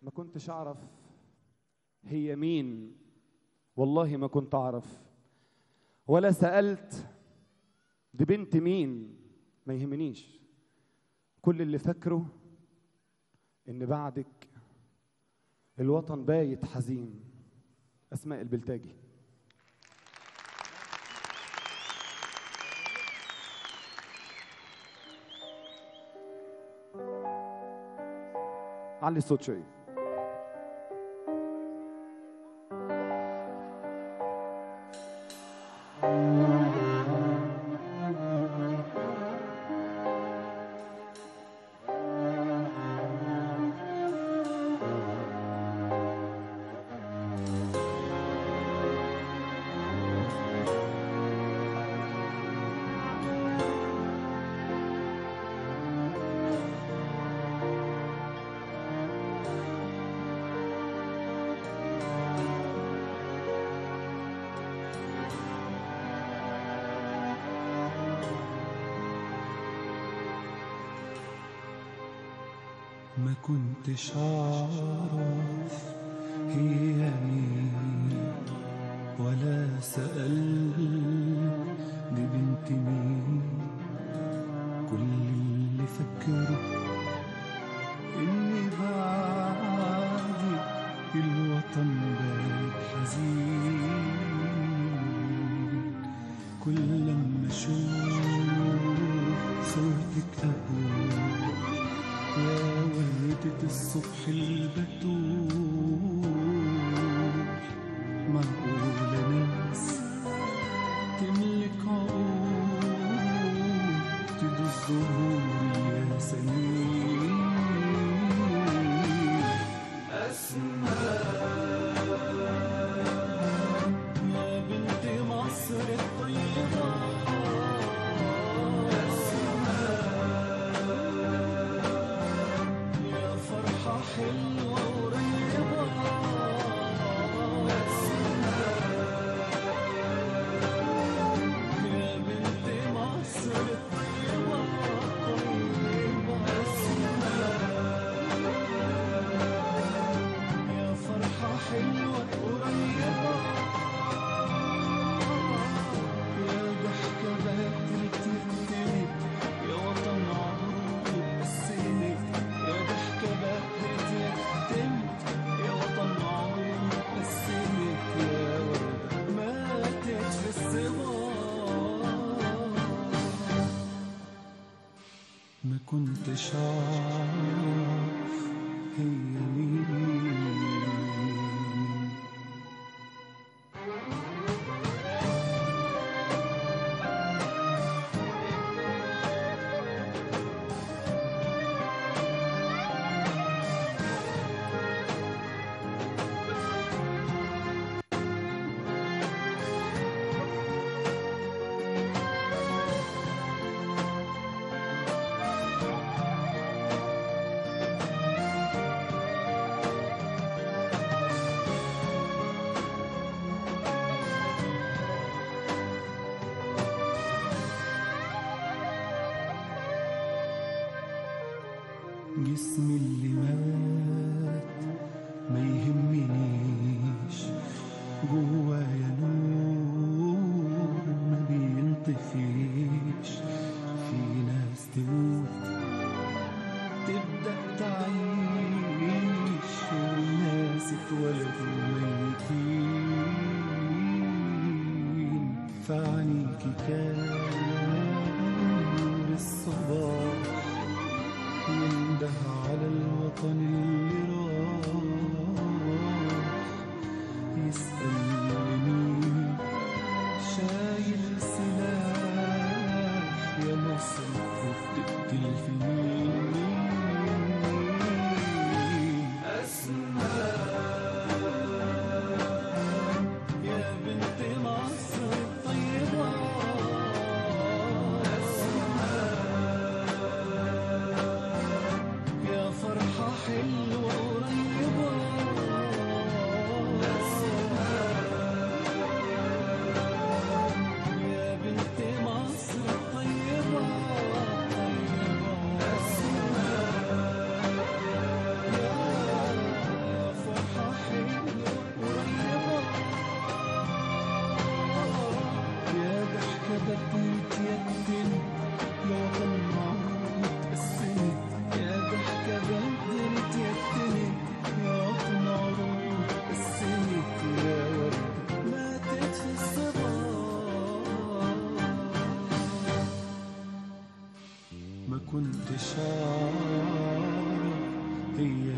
ما كنتش اعرف هي مين والله ما كنت اعرف ولا سالت دي بنت مين ما يهمنيش كل اللي فاكره ان بعدك الوطن بايت حزين اسماء البلتاجي علي الصوت شويه ما كنتش أعرف هي مين ولا سألت دي بنت مين كل اللي فاكره إني بعدي الوطن بقى حزين كل لما أشوف صورتك أقول يا وردة الصبح البتول معقولة ناس تملك عقول تدوس ظهور الياسمين يا بنت مصر الطيبة يا فرحة حلوة قريبة يا بنت مصر الطيبة يا فرحة حلوة قريبة يا ضحكة بدرت تبتدي يا وطن عمرك اتقسمت يا ضحكة بدرت تبتدي يا وطن عمرك اتقسمت يا وردة ماتت في الصغار ما كنتش أعرف هي مين جسمي اللي مات ما يهمنيش جوايا نور ما بينطفيش في ناس تموت تبدأ تعيش وناس اتولدوا ميتين فعنيكي كان الصباح ينده على الوطن اللي راح يسأل مين شايل سلاح يا مصر وبتقتل في مين يا بنت مصر الطيبة يا فرحة حلوة قريبة يا بنت مصر الطيبة طيبة يتيتم يا طمع اتقسمت يا ضحكة بدرت يتمت يا طمع اتقسمت يا وردة ماتت في الصباح ما كنتش أعرف هي